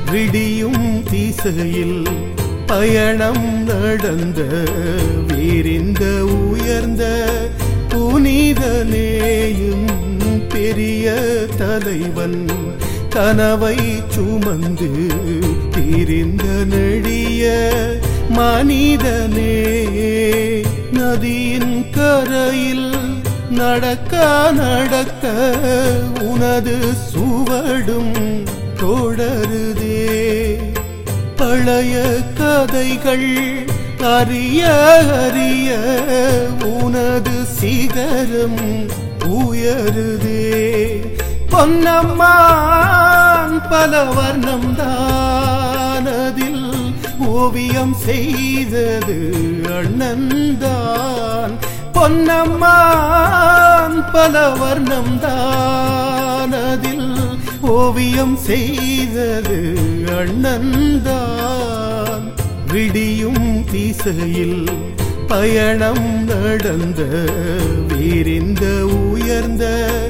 விடியும் திசையில் பயணம் நடந்த வீரிந்த உயர்ந்த புனிதனேயும் பெரிய தலைவன் கனவை சுமந்து திரிந்த நெடிய மனிதனே நதியின் கரையில் நடக்க நடக்க உனது சுவடும் தொடருதே பழைய கதைகள் அறிய அறிய உனது சிகரம் உயருதே பொன்னம்மான் பல வர்ணம் தானதில் ஓவியம் செய்தது அண்ணன்தான் பொன்னம்மான் பல வர்ணம் தானதில் ஓவியம் செய்தது அண்ணன்தான் விடியும் திசையில் பயணம் நடந்த வீரிந்த உயர்ந்த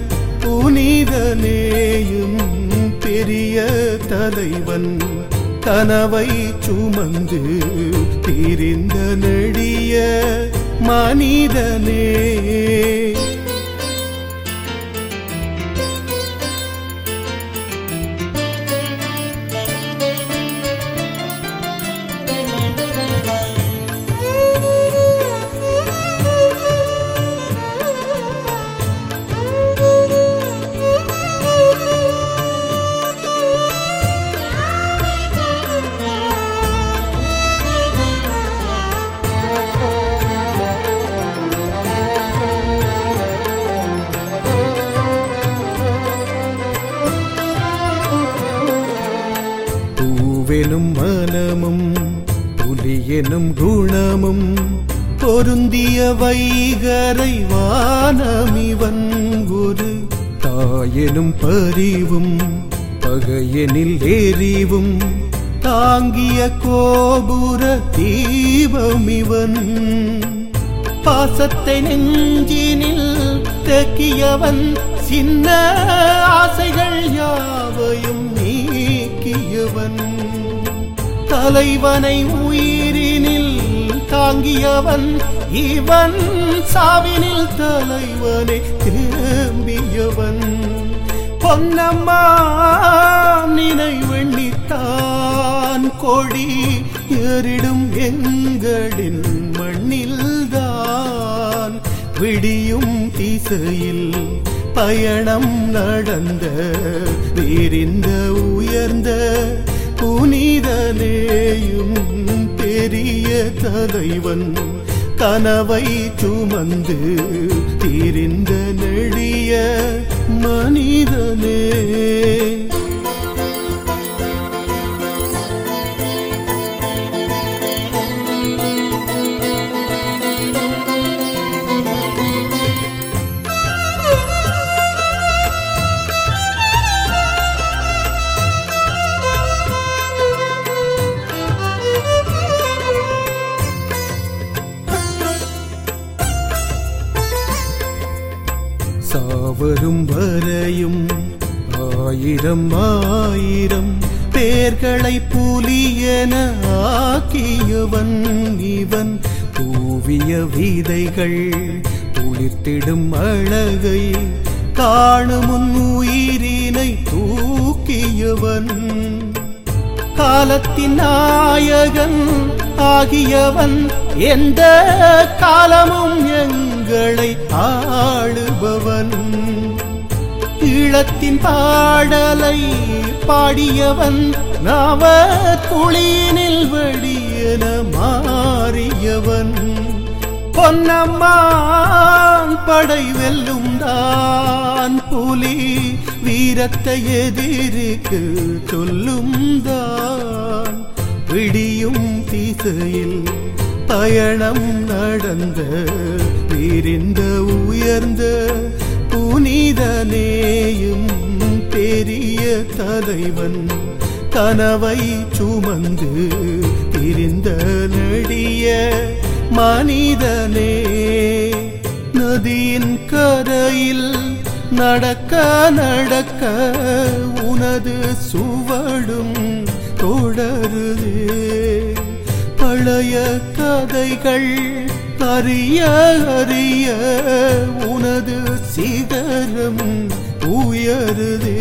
புனிதனேயும் பெரிய தலைவன் கனவை சுமந்து திரிந்த நெடிய மனிதனே பூவெனும் மனமும் புலியெனும் குணமும் பொருந்திய வைகரை வானமிவன் ஒரு தாயெனும் பரிவும் பகையெனில் எரிவும் தாங்கிய கோபுர தீபமிவன் பாசத்தை நெஞ்சினில் தேக்கியவன் சின்ன ஆசைகள் யாவையும் நீக்கியவன் தலைவனை உயிரினில் தாங்கியவன் இவன் சாவினில் தலைவனை திரும்பியவன் பொன்னம்மா நினைவெண்ணித்தான் கொடி ஏறிடும் எங்களின் மண்ணில்தான் விடியும் திசையில் பயணம் நடந்த வீரிந்த உயர்ந்த புனிதனேயும் பெரிய தலைவன் கனவை சுமந்து திரிந்த நெடிய மனிதனே சாவரும் வரையும் ஆயிரம் ஆயிரம் பேர்களை புலியென ஆக்கியவன் இவன் தூவிய விதைகள் துளிர்த்திடும் அழகை காணும் உன் உயிரினை தூக்கியவன் காலத்தின் நாயகன் ஆகியவன் எந்த காலமும் எங்களை ஆளுபவன் ஈழத்தின் பாடலை பாடியவன் நவ குளினில் வெடியென மாறியவன் பொன்னம்மான் படை வெல்லும் தான் புலி வீரத்தை எதிருக்கு சொல்லும் தான் விடியும் திசையில் பயணம் நடந்த வீரிந்த உயர்ந்த புனிதனேயும் பெரிய தலைவன் கனவை சுமந்து திரிந்த நெடிய மனிதனே நதியின் கரையில் நடக்க நடக்க உனது சுவடும் தொடருதே பழைய கதைகள் அறிய அறிய உனது சிகரம் உயருதே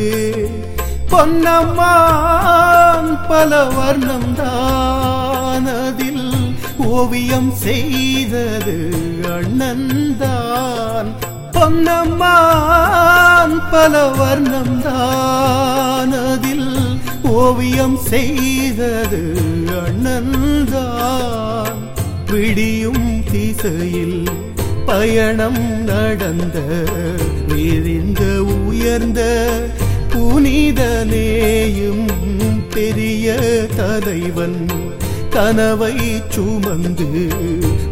பொன்னம்மான் பல வர்ணம் தானதில் ஓவியம் செய்தது அண்ணன்தான் பொன்னம்மான் பல வர்ணம் தானதில் ஓவியம் செய்தது அண்ணன்தான் விடியும் திசையில் பயணம் நடந்த விரிந்த உயர்ந்த புனிதனேயும் பெரிய தலைவன் கனவை சுமந்து